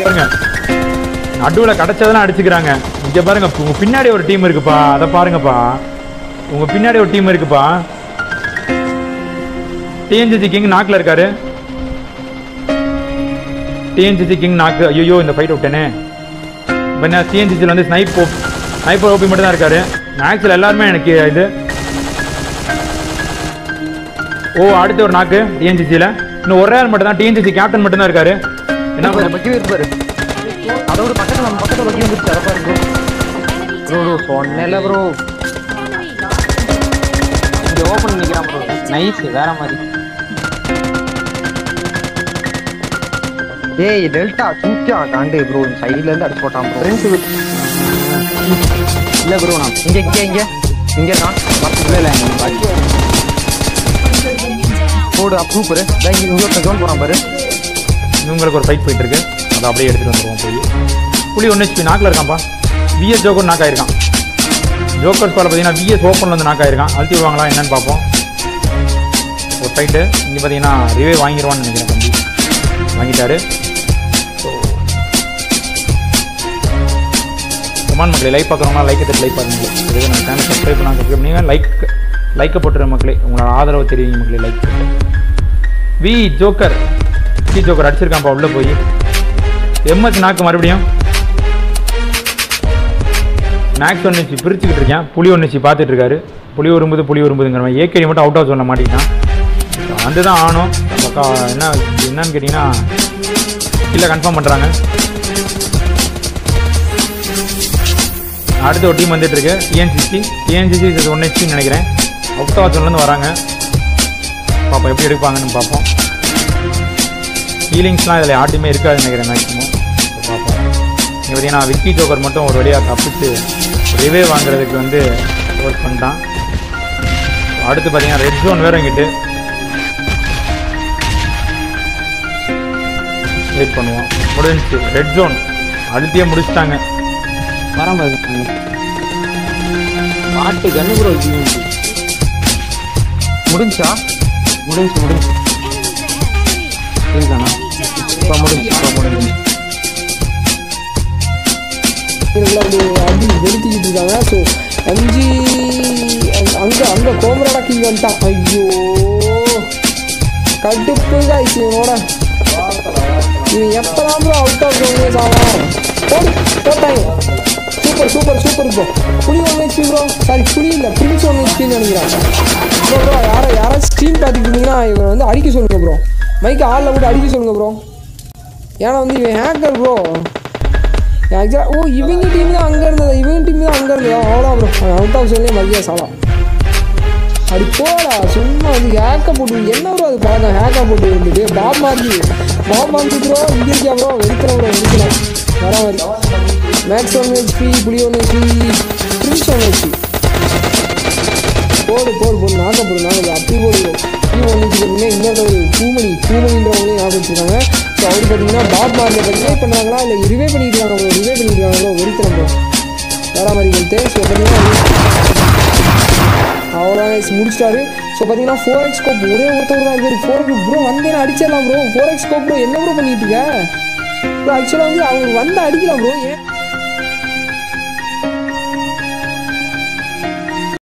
பாருங்க நடுவுல கிடைச்சதெல்லாம் அடிச்சுக்கிறாங்க இங்க பாருங்க உங்க பின்னாடி ஒரு டீம் இருக்குப்பா அதை பாருங்கப்பா உங்க பின்னாடி ஒரு டீம் இருக்குப்பா டிஎன்ஜிசி கிங் நாக்கில் இருக்காரு டிஎன்ஜிசி கிங் நாக்கு ஐயோ இந்த ஃபைட் விட்டேனே இப்போ என்ன டிஎன்ஜிசியில் வந்து ஸ்னைப் ஸ்னைப்பர் ஓபி மட்டும் தான் இருக்காரு மேக்ஸில் எல்லாருமே எனக்கு இது ஓ அடுத்து ஒரு நாக்கு டிஎன்ஜிசியில் இன்னும் ஒரே ஆள் மட்டும் தான் டிஎன்ஜிசி கேப்டன் மட்டும் தான் இருக்காரு என்ன என்ன பண்ண பக்கி இருப்பாரு அதோட பக்கத்துல நம்ம பக்கத்துல பக்கி வந்துருச்சு அதை பாருங்க ப்ரோ ப்ரோ சொன்னேன்ல ப்ரோ இங்க ஓபன் நிக்கிறான் ப்ரோ நைஸ் வேற மாதிரி ஏய் டெல்டா சூக்கியா காண்டு ப்ரோ சைடுல இருந்து அடிச்சு போட்டான் ப்ரோ ஃப்ரெண்ட்ஸ் இல்ல ப்ரோ நான் இங்க இங்க இங்க இங்க நான் இல்ல இல்ல எனக்கு பாக்கி போடு அப் சூப்பர் இங்க இங்க ஒருத்தன் ஜோன் போறான் பாரு இவங்களுக்கு ஒரு ஃபைட் போயிட்டு இருக்கு அதை அப்படியே எடுத்துட்டு வந்துருவோம் போய் புலி ஒன்று ஹெச்பி நாக்கில் இருக்கான்ப்பா விஎஸ் ஜோக்கர் நாக் ஆயிருக்கான் ஜோக்கர் ஸ்பால பார்த்தீங்கன்னா விஎஸ் ஓப்பனில் வந்து நாக் ஆயிருக்கான் அழுத்தி விடுவாங்களா என்னன்னு பார்ப்போம் ஒரு ஃபைட்டு இங்கே பார்த்தீங்கன்னா ரிவே வாங்கிடுவான்னு நினைக்கிறேன் தம்பி வாங்கிட்டாரு ஸோ கமான் மக்களே லைக் பார்க்குறவங்களா லைக் எடுத்து லைக் பாருங்க இதுவே நம்ம சேனல் சப்ஸ்கிரைப் பண்ணால் சப்ஸ்கிரைப் பண்ணுங்க லைக் லைக்கை போட்டுற மக்களே உங்களோட ஆதரவு தெரியுங்க மக்களே லைக் போட்டு வி ஜோக்கர் வி ஜோக்கர் அடிச்சிருக்கான்ப்பா உள்ளே போய் எம்எஸ் நாக்கு மறுபடியும் மேக்ஸ் ஒன்று வச்சு பிரிச்சுக்கிட்டு இருக்கேன் புலி ஒன்று வச்சு பார்த்துட்டு இருக்காரு புலி வரும்போது புலி வரும்போதுங்கிற மாதிரி ஏகேடி மட்டும் அவுட் ஆஃப் சொல்ல மாட்டேங்கிறான் வந்து தான் ஆனும் பக்கா என்ன என்னன்னு கேட்டிங்கன்னா இல்லை கன்ஃபார்ம் பண்ணுறாங்க அடுத்து ஒரு டீம் வந்துட்டு இருக்கு டிஎன்சிசி டிஎன்சிசி ஒன் ஹெச்பின்னு நினைக்கிறேன் அவுட் ஆஃப் ஜோன்லேருந்து வராங்க பார்ப்போம் எப்படி எடுப்பாங்கன்னு பார்ப்போம் ஹீலிங்ஸ்லாம் இதில் யார்ட்டுமே இருக்காதுன்னு நினைக்கிறேன் மேக்ஸிமம் பார்ப்போம் இங்கே பார்த்தீங்கன்னா விக்கி ஜோக்கர் மட்டும் ஒரு வழியாக தப்பிச்சு ரிவே வாங்குறதுக்கு வந்து ஒர்க் பண்ணிட்டான் அடுத்து பார்த்தீங்கன்னா ரெட் ஜோன் வேறு இங்கிட்டு வெயிட் பண்ணுவோம் முடிஞ்சுச்சு ரெட் ஜோன் அழுத்தியே முடிச்சிட்டாங்க வராம இருக்காங்க பாட்டு கண்ணு ப்ரோ முடிஞ்சா முடிஞ்சு முடிஞ்சு இருக்கானா இப்ப முடிஞ்சு இப்ப முடிஞ்சு இதுல அப்படி அடி வெளுத்திக்கிட்டு இருக்காங்க ஸோ அஞ்சு அங்கே அங்கே கோமராடா கிங் வந்துட்டான் ஐயோ கடுப்பு காய்ச்சி இவனோட இவன் எப்பதான் ப்ரோ அவுட் ஆஃப் ஜோனே சாவான் போடு போட்டாங்க சூப்பர் சூப்பர் சூப்பர் ப்ரோ புலி ஒன் ஹெச்பி ப்ரோ சாரி புலி இல்லை பிரின்ஸ் ஒன் ஹெச்பின்னு நினைக்கிறேன் ப்ரோ ப்ரோ யாரை யாராவது ஸ்ட்ரீம் பார்த்துட்டு இருந்தீங்கன்னா இவன் வந்து அடிக்க சொல்லுங்க ப்ரோ மைக்கை ஆளில் விட்டு அடிக்க சொல்லுங்க ப்ரோ ஏன்னா வந்து இவன் ஹேக்கர் ப்ரோ ஆக்சுவலாக ஓ இவங்க டீம் தான் அங்கே இருந்தது இவங்க டீம் தான் அங்கே இருந்தது அவ்வளோ ப்ரோ அவுட் ஆஃப் சொல்லி மதியா சாலா அப்படி போடா சும்மா வந்து ஹேக்கை போட்டு என்ன ப்ரோ அது பழக்கம் ஹேக்கை போட்டு இருந்துட்டு பாப் மார்க்கி பாப் மார்க்கி ப்ரோ இங்கே இருக்கியா ப்ரோ வெடிக்கிற ப்ரோ வெடிக்கலாம் வர மாதிரி மேக்ஸ் ஒன் ஹெச்பி புளி one HP prince one HP போடு போடு போடு நாக்க போடு நாக்க அப்படி போடு டீம் ஒன் ஹெச்பி இன்னொரு பூமணி பூமணின்றவங்களையும் ஞாபகம் வச்சுருக்காங்க ஸோ அவர் பார்த்தீங்கன்னா பாப் மார்க்கெட் ரிவே பண்ணுறாங்களா இல்லை ரிவே பண்ணிட்டு இருக்காங்க ப்ரோ ரிவே பண்ணிட்டு இருக்காங்க ப்ரோ வெடிக்கிறோம் ப்ரோ வேற மாதிரி வந்து ஸோ பார்த்தீங்கன்னா அவ்வளோதான் முடிச்சிட்டாரு ஸோ பார்த்தீங்கன்னா ஃபோர் எக்ஸ் கோப் ஒரே ஒருத்தர் தான் இருக்காரு ஃபோர் எக்ஸ் ப்ரோ வந்தேன் அடிச்சிடலாம் ப்ரோ ஃபோர் எக்ஸ் கோப் ப்ரோ என்ன ப்ரோ பண்ணிட்டு இருக்க ப்ரோ ஆக்சுவலாக வந்து அவர் வந்து அடிக்கலாம் ப்ரோ ஏன்